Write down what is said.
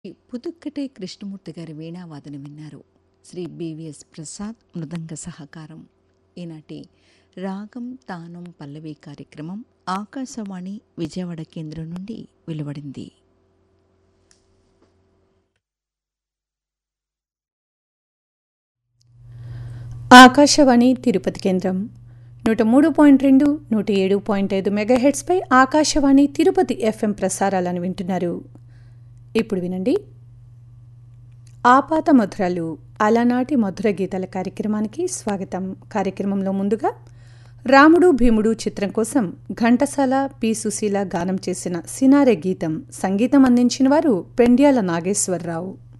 పుదుక్కటే కృష్ణమూర్తి గారి వీణావాదన విన్నారు శ్రీ బివిఎస్ ప్రసాద్ మృదంగ సహకారం ఈనాటి రాగం తానం పల్లవి కార్యక్రమం ఆకాశవాణి విజయవాడ కేంద్రం నుండి వెలువడింది ఆకాశవాణి తిరుపతి కేంద్రం నూట మూడు పాయింట్ రెండు నూట ఏడు పాయింట్ ఐదు మెగాహెడ్స్పై ఆకాశవాణి తిరుపతి ఎఫ్ఎం ప్రసారాలను వింటున్నారు ఇప్పుడు వినండి ఆపాత మధురాలు అలనాటి మధుర గీతాల కార్యక్రమానికి స్వాగతం కార్యక్రమంలో ముందుగా రాముడు భీముడు చిత్రం కోసం ఘంటసాల పి సుశీల గానం చేసిన సినారె గీతం సంగీతం అందించిన వారు పెండ్యాల నాగేశ్వరరావు